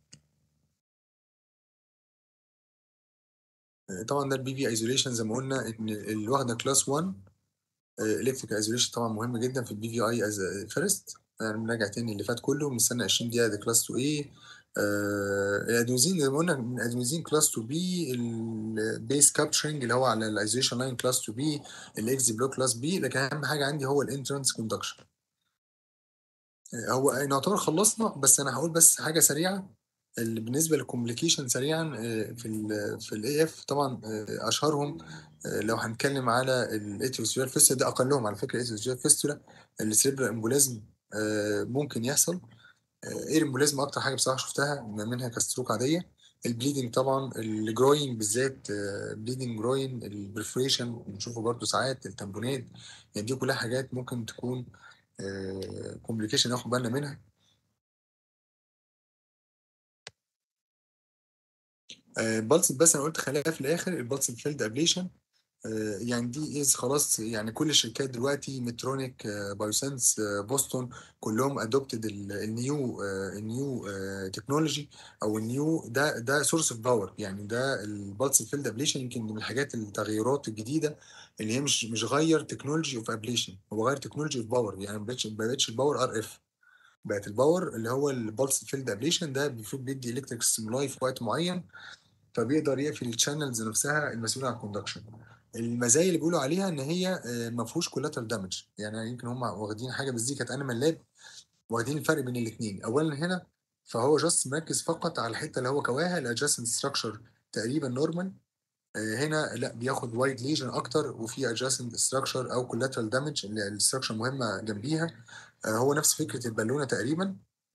طبعا ده البي في ايزوليشن زي ما قلنا ان اللي واخده كلاس 1 الكتريكال ايزوليشن طبعا مهم جدا في البي في اي از فيرست يعني بنراجع تاني اللي فات كله بنستنى 20 دقيقه ده كلاس 2 ايه الادوزين زي ما قلنا من الادوزين كلاس 2 بي البيس كابتشرنج اللي هو على الايزوليشن لاين كلاس 2 بي الاكس بلوك كلاس بي لكن اهم حاجه عندي هو الانترنس كوندكشن هو نعتبر خلصنا بس انا هقول بس حاجه سريعه اللي بالنسبه للكومبليكيشن سريعا آه، في ال في الاي اف طبعا آه، اشهرهم آه، لو هنتكلم على الاتيوسفير فيستولا ده اقلهم على فكره الاتيوسفير فيستولا السريبرال امبوليزم ممكن يحصل اير امبوليزم اكتر حاجه بصراحه شفتها منها كستروك عاديه البليدنج طبعا الجروين بالذات بليدنج جروين البرفريشن بنشوفه برضو ساعات التمبونات يعني دي كلها حاجات ممكن تكون كومبليكيشن ناخد بالنا منها البلس بس انا قلت خليها في الاخر البلس فيلد ابليشن يعني دي از خلاص يعني كل الشركات دلوقتي مترونيك بايوسنس بوستون كلهم ادوبتد النيو النيو تكنولوجي او النيو ده ده سورس اوف باور يعني ده البلس فيلد ابليشن يمكن من الحاجات التغيرات الجديده اللي هي مش مش غير تكنولوجي اوف ابليشن هو غير تكنولوجي اوف باور يعني ما بقتش ما بقتش الباور ار اف بقت الباور اللي هو البلس فيلد ابليشن ده المفروض بيدي الكتريك ستيمولاي في وقت معين فبيقدر يقفل الشانلز نفسها المسؤوله عن الكوندكشن المزايا اللي بيقولوا عليها ان هي ما فيهوش كولاترال دامج يعني يمكن هم واخدين حاجه بس دي كانت انيمال لاب واخدين الفرق بين الاثنين اولا هنا فهو جاست مركز فقط على الحته اللي هو كواها الادجستنت ستراكشر تقريبا نورمال هنا لا بياخد وايد ليجن اكتر وفي ادجستنت ستراكشر او كولاترال دامج اللي الستراكشر مهمه جنبيها هو نفس فكره البالونه تقريبا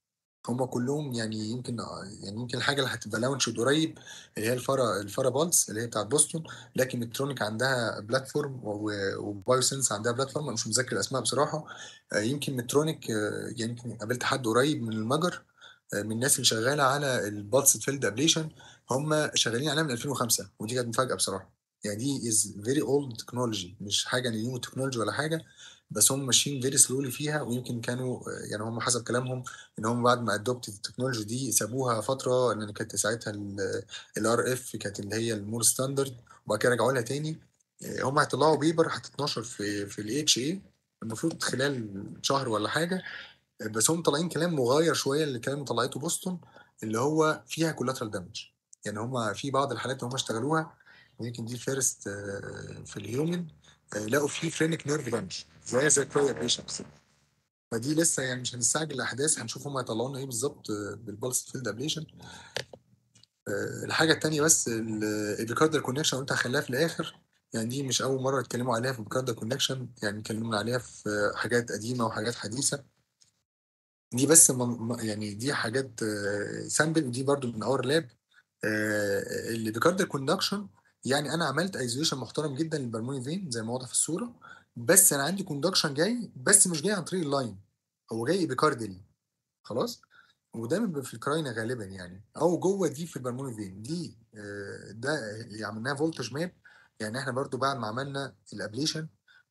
هم كلهم يعني يمكن يعني يمكن الحاجه اللي هتبقى لونشد قريب اللي هي الفارا الفارا بالز اللي هي بتاعت بوسطن لكن مترونيك عندها بلاتفورم وبايو سنس عندها بلاتفورم مش متذكر الاسماء بصراحه آه، يمكن مترونيك آه، يعني يمكن قابلت حد قريب من المجر آه، من الناس اللي شغاله على البالس فيلد ابليشن هم شغالين عليها من 2005 ودي كانت مفاجاه بصراحه يعني دي از فيري اولد تكنولوجي مش حاجه نيو تكنولوجي ولا حاجه بس هم ماشيين فيري سلولي فيها ويمكن كانوا يعني هم حسب كلامهم ان هم بعد ما ادوبت التكنولوجي دي سابوها فتره لان كانت ساعتها الار اف كانت اللي هي المور ستاندرد وبعد كده رجعوا لها تاني هم هيطلعوا بيبر هتتنشر في في الاتش اي المفروض خلال شهر ولا حاجه بس هم طالعين كلام مغاير شويه للكلام اللي طلعته بوسطن اللي هو فيها كولاترال دامج يعني هم في بعض الحالات اللي هم اشتغلوها ويمكن دي فيرست في الهيومن لقوا فيه فرينك نيرف دامج زي زي كوي ابليشنز فدي لسه يعني مش هنستعجل الاحداث هنشوف هم هيطلعوا لنا ايه بالظبط بالبلس فيلد ابليشن الحاجه الثانيه بس البيكاردر كونكشن قلت هخليها في الاخر يعني دي مش اول مره يتكلموا عليها في البيكاردر كونكشن يعني اتكلمنا عليها في حاجات قديمه وحاجات حديثه دي بس من يعني دي حاجات سامبل ودي برضو من اور لاب اللي بيكاردر كوندكشن يعني انا عملت ايزوليشن محترم جدا للبلموني فين زي ما واضح في الصوره بس انا عندي كوندكشن جاي بس مش جاي عن طريق اللاين هو جاي بكاردلي خلاص وده بيبقى في الكراينه غالبا يعني او جوه دي في البلموني فين دي ده اللي عملناها فولتج ماب يعني احنا برضو بعد ما عملنا الابليشن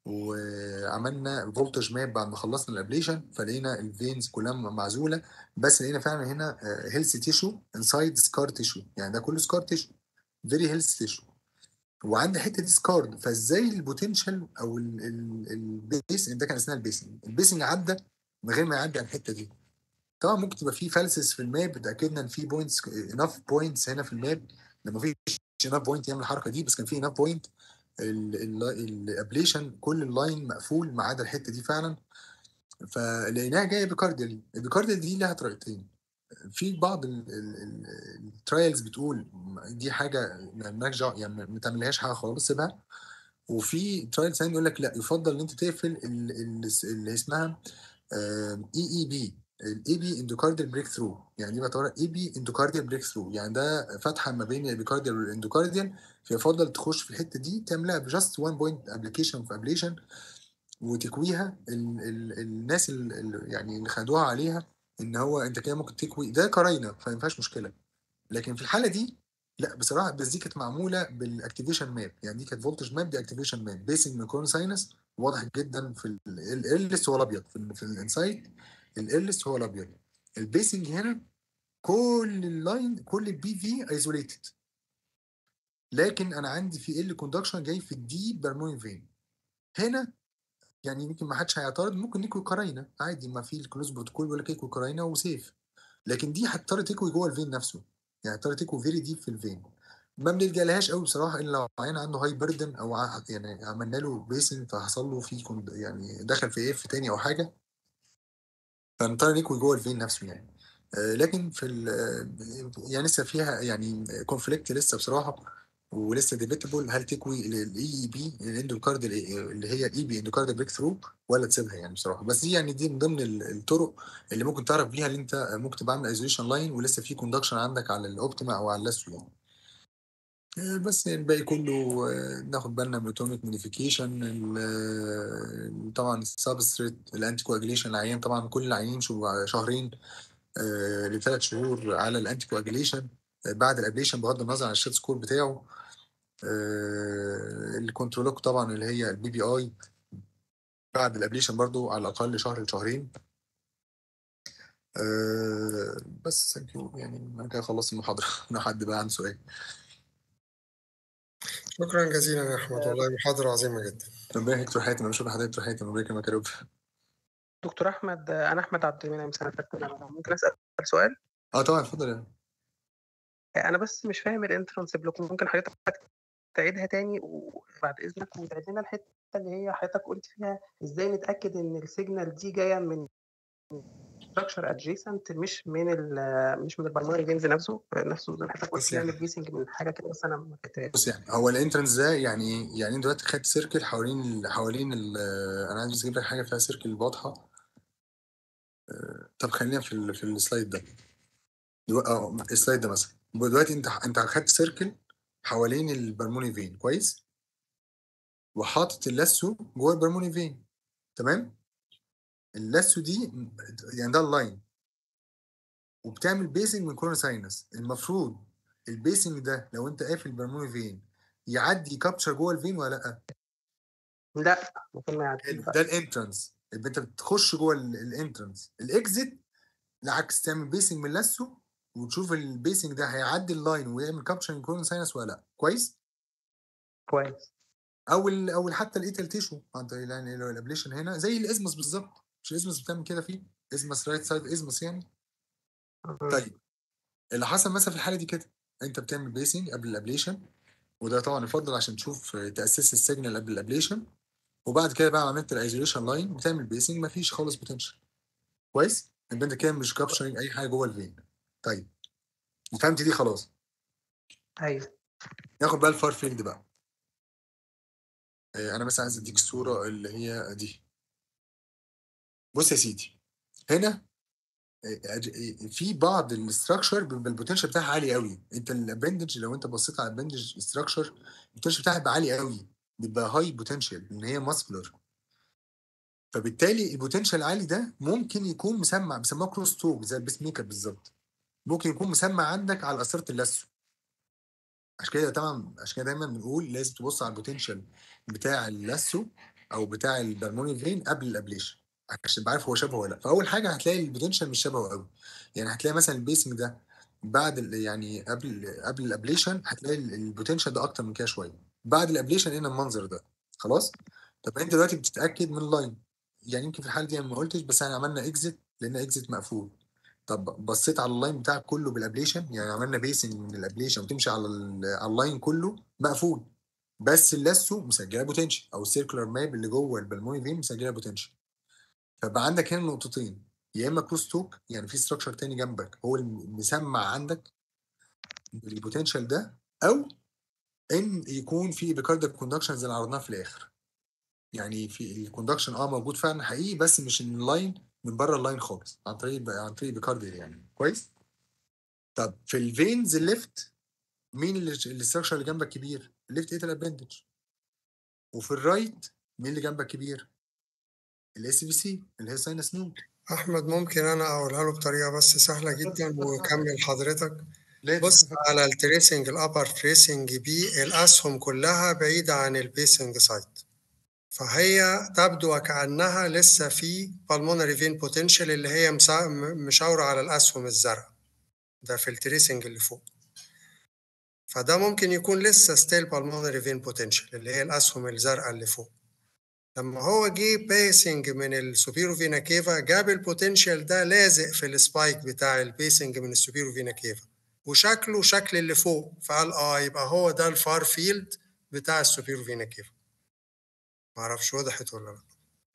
وعملنا فولتج ماب بعد ما خلصنا الابليشن فلقينا الفينز كلها معزوله بس لقينا فعلا هنا هيلث تيشو انسايد سكار تيشو يعني ده كله سكار تيشو فيري هيلث تيشو وعندي حته دي سكارد فازاي البوتنشال او البيس ده كان اثناء البيسنج البيسنج عدى من غير ما يعدي على الحته دي طبعا ممكن تبقى في فالسز في الماب اتاكدنا ان في بوينتس انف بوينتس هنا في الماب لما في انف بوينت يعمل الحركه دي بس كان في انف بوينت الابليشن كل اللاين مقفول ما عدا الحته دي فعلا فلقيناها جايه بكارديال البيكارديال دي لها طريقتين في بعض الترايلز بتقول دي حاجه مالكش يعني ما تعملهاش حاجه خالص سيبها وفي ترايل ثاني يقول لك لا يفضل ان انت تقفل اللي اسمها اي اي بي الاي بي اندوكارديال بريك ثرو يعني دي بعتبرها اي بي اندوكارديال بريك ثرو يعني ده فتحه ما بين الابيكارديال والاندوكارديال فيفضل تخش في الحته دي تعملها بجاست وان بوينت ابلكيشن في ابليشن وتكويها ال ال الناس اللي يعني اللي خدوها عليها ان هو انت كده ممكن تكوي ده كراينه فما ينفعش مشكله لكن في الحاله دي لا بصراحه بس دي كانت معموله بالاكتيفيشن ماب يعني دي كانت فولتج ماب دي اكتيفيشن ماب بيسنج ميكرون ساينس واضح جدا في الالست هو الابيض في, في الانسايد الالست هو الابيض البيسنج هنا كل اللاين كل البي في ايزوليتد لكن انا عندي في ال كوندكشن جاي في الدي برموين فين هنا يعني يمكن ما حدش هيعترض ممكن نكوي كراينه عادي ما في الكلوز بروتوكول بيقول لك اكوي كراينه وسيف لكن دي هتضطر تكوي جوه الفين نفسه يعني هتضطر تكوي فيري ديب في الفين ما بنلجا لهاش قوي بصراحه الا لو عيان عنده هاي بردن او يعني عملنا له بيسنج فحصل له في يعني دخل في اف تاني او حاجه فنضطر نكوي جوه الفين نفسه يعني لكن في يعني لسه فيها يعني كونفليكت لسه بصراحه ولسه ديبيتبل هل تكوي الاي اي بي الاندوكارد اللي هي الاي بي اندوكارد بريك ثرو ولا تسيبها يعني بصراحه بس دي يعني دي من ضمن الطرق اللي ممكن تعرف بيها اللي انت ممكن تبقى عامل ايزوليشن لاين ولسه في كوندكشن عندك على الاوبتيما او على اللاسو يعني بس الباقي كله ناخد بالنا من الاوتوميك موديفيكيشن طبعا السبستريت الانتي كواجليشن العيان طبعا كل العيانين شهرين لثلاث شهور على الانتي كواجليشن بعد الابليشن بغض النظر عن الشيت سكور بتاعه الكنترولوك طبعا اللي هي البي بي اي بعد الابليشن برضو على الاقل شهر لشهرين بس ثانك يو يعني انا كده خلصت المحاضره لو حد بقى عنده سؤال شكرا جزيلا يا احمد والله محاضره عظيمه جدا ربنا دكتور حاتم انا بشوف حضرتك دكتور حاتم ربنا يكرمك يا رب دكتور احمد انا احمد عبد المنعم سنه ممكن اسال سؤال؟ اه طبعا اتفضل يعني. انا بس مش فاهم الانترنس بلوك ممكن حضرتك تعيدها تاني وبعد اذنك وتعيد لنا الحته اللي هي حضرتك قلت فيها ازاي نتاكد ان السيجنال دي جايه من ستراكشر ادجيسنت مش من ال مش من البرمجه فينز نفسه نفسه زي ما حضرتك قلت نعمل بيسنج من حاجه كده بس انا ما كتبتهاش بص يعني هو الانترنس ده يعني يعني انت دلوقتي خدت سيركل حوالين ال حوالين ال انا عايز اجيب لك حاجه فيها سيركل واضحه آه، طب خلينا في ال في السلايد ده دلو- اه السلايد ده مثلا دلوقتي انت انت اخدت سيركل حوالين البرموني فين كويس وحاطط اللاسو جوه البرموني فين تمام اللاسو دي يعني ده اللاين وبتعمل بيسنج من كورونا ساينس المفروض البيسنج ده لو انت قافل البرموني فين يعدي كابتشر جوه الفين ولا لا لا المفروض ما يعديش ده بقى الانترنس يبقى انت بتخش جوه الانترنس الاكزيت العكس تعمل بيسنج من اللاسو وتشوف البيسنج ده هيعدي اللاين ويعمل كابتشر من كورونا ساينس ولا لا كويس كويس او ال او حتى الايتال تيشو عن طريق يعني لو الابليشن هنا زي الازمس بالظبط مش الازمس بتعمل كده فيه ازمس رايت سايد ازمس يعني مم. طيب اللي حصل مثلا في الحاله دي كده انت بتعمل بيسنج قبل الابليشن وده طبعا يفضل عشان تشوف تاسس السيجنال قبل الابليشن وبعد كده بقى عملت الايزوليشن لاين بتعمل بيسنج مفيش خالص بوتنشال كويس يبقى انت كده مش كابشرنج اي حاجه جوه الفين طيب فهمت دي خلاص ايوه ناخد بقى الفار فيلد بقى آه، انا بس عايز اديك الصوره اللي هي دي بص يا سيدي هنا آه، أج- في بعض الاستراكشر بيبقى البوتنشال بتاعها عالي قوي انت الابندج لو انت بصيت على الابندج استراكشر البوتنشال بتاعها بيبقى عالي قوي بيبقى هاي بوتنشال لان هي ماسكولار فبالتالي البوتنشال العالي ده ممكن يكون مسمع بيسموه كروس توك زي البيس ميكر بالظبط ممكن يكون مسمع عندك على قصيره اللاسو عشان كده طبعا عشان كده دايما بنقول لازم تبص على البوتنشال بتاع اللاسو او بتاع البرموني فين قبل الابليشن عشان تبقى عارف هو شبهه ولا لا فاول حاجه هتلاقي البوتنشال مش شبهه قوي يعني هتلاقي مثلا البيسنج ده بعد ال- يعني قبل قبل الابليشن هتلاقي ال- البوتنشال ده اكتر من كده شويه بعد الابليشن هنا المنظر ده خلاص طب انت دلوقتي بتتاكد من اللاين يعني يمكن في الحاله دي انا ما قلتش بس احنا عملنا اكزيت لان اكزيت مقفول طب بصيت على اللاين بتاعك كله بالابليشن يعني عملنا بيسنج من الابليشن وتمشي على ال- على اللاين كله مقفول بس اللاسو مسجله بوتنشال او السيركلر ماب اللي جوه البلموني فين مسجله بوتنشال فبقى عندك هنا نقطتين يا اما كروس توك يعني في ستراكشر تاني جنبك هو المسمع عندك بالبوتنشال ده او ان يكون في بيكارديك كوندكشن زي اللي عرضناها في الاخر يعني في الكوندكشن اه موجود فعلا حقيقي بس مش من اللاين من بره اللاين خالص عن طريق عن طريق بيكارديا يعني كويس طب في الفينز الليفت مين اللي الاستراكشر اللي جنبك كبير الليفت ايتال ابندج وفي الرايت مين اللي جنبك كبير الاس بي سي اللي هي ساينس نود احمد ممكن انا اقولها له بطريقه بس سهله جدا وكمل حضرتك لا بص على التريسنج الابر تريسنج بي الاسهم كلها بعيده عن البيسنج سايت فهي تبدو وكانها لسه في pulmonary vein potential اللي هي مسا- م- مشاوره على الاسهم الزرقاء ده في التريسنج اللي فوق فده ممكن يكون لسه ستيل pulmonary vein potential اللي هي الاسهم الزرقاء اللي فوق لما هو جه بيسنج من السوبيرو فينا كيفا جاب البوتنشال ده لازق في السبايك بتاع البيسنج من السوبيرو فينا كيفا وشكله شكل اللي فوق فقال اه يبقى هو ده الفار فيلد بتاع السوبيرو فينا كيفا معرفش وضحت ولا لا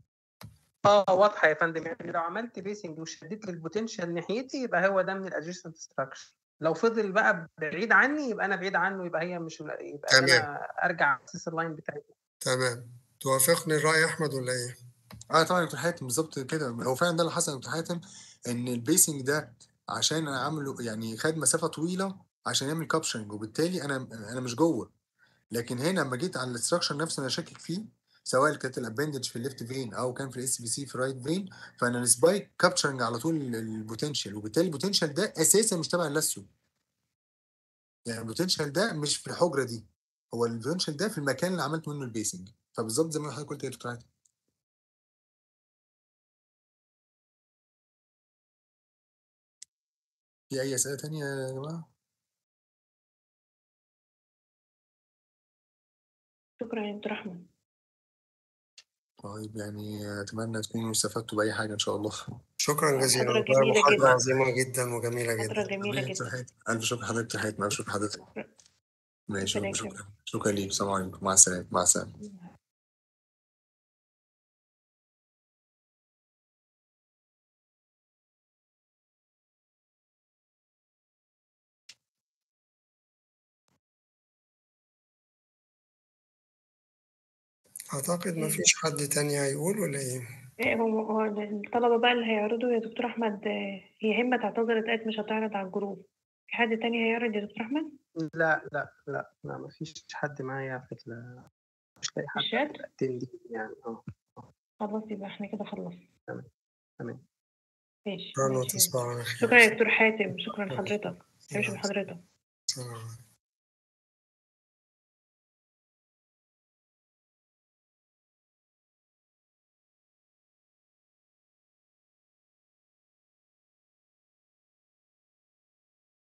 اه واضحه يا فندم يعني لو عملت بيسنج وشديت البوتنشال ناحيتي يبقى هو ده من الادجستنت ستراكشر لو فضل بقى بعيد عني يبقى انا بعيد عنه يبقى هي مش يبقى تمام. انا ارجع اساس اللاين بتاعي تمام توافقني الرأي أحمد ولا إيه؟ اه طبعا يا دكتور حاتم بالظبط كده هو فعلا ده اللي حصل يا دكتور حاتم ان البيسنج ده عشان انا عامله يعني خد مسافه طويله عشان يعمل كابشنج وبالتالي انا انا مش جوه لكن هنا لما جيت على الاستراكشر نفسه انا شاكك فيه سواء كانت الابندج في الليفت فين او كان في الاس بي سي في رايت فين فانا السبايك كابشرنج على طول البوتنشال وبالتالي البوتنشال ده اساسا مش تبع اللاسو يعني البوتنشال ده مش في الحجره دي هو البوتنشال ده في المكان اللي عملت منه البيسنج فبالظبط زي ما حضرتك قلت يا دكتور عادل في اي اسئله تانية يا جماعه شكرا يا دكتور احمد طيب يعني اتمنى تكونوا استفدتوا باي حاجه ان شاء الله شكرا جزيلا محاضرة والله جميلة محاضرة جدا. عظيمة جدا وجميلة محاضرة جدا جميلة أمين يا دكتور جدا حاتم. الف شكر حضرتك يا حاتم الف شكر حضرتك ماشي ربنا شكرا يكرمك. شكرا ليك السلام عليكم مع السلامه مع السلامه أعتقد مفيش حد تاني هيقول ولا إيه؟ إيه هو هو الطلبة بقى اللي هيعرضوا يا دكتور أحمد آه، هي همة اعتذرت قالت مش هتعرض على الجروب في حد تاني هيعرض يا دكتور أحمد؟ لا لا لا لا مفيش حد معايا في ال مش لاقي حد الشات؟ attend يعني اه خلاص يبقى احنا كده خلصنا تمام ماشي شكرا ماشي وتصبحوا على خير شكرا يا دكتور حاتم شكرا لحضرتك مش من حضرتك السلام عليكم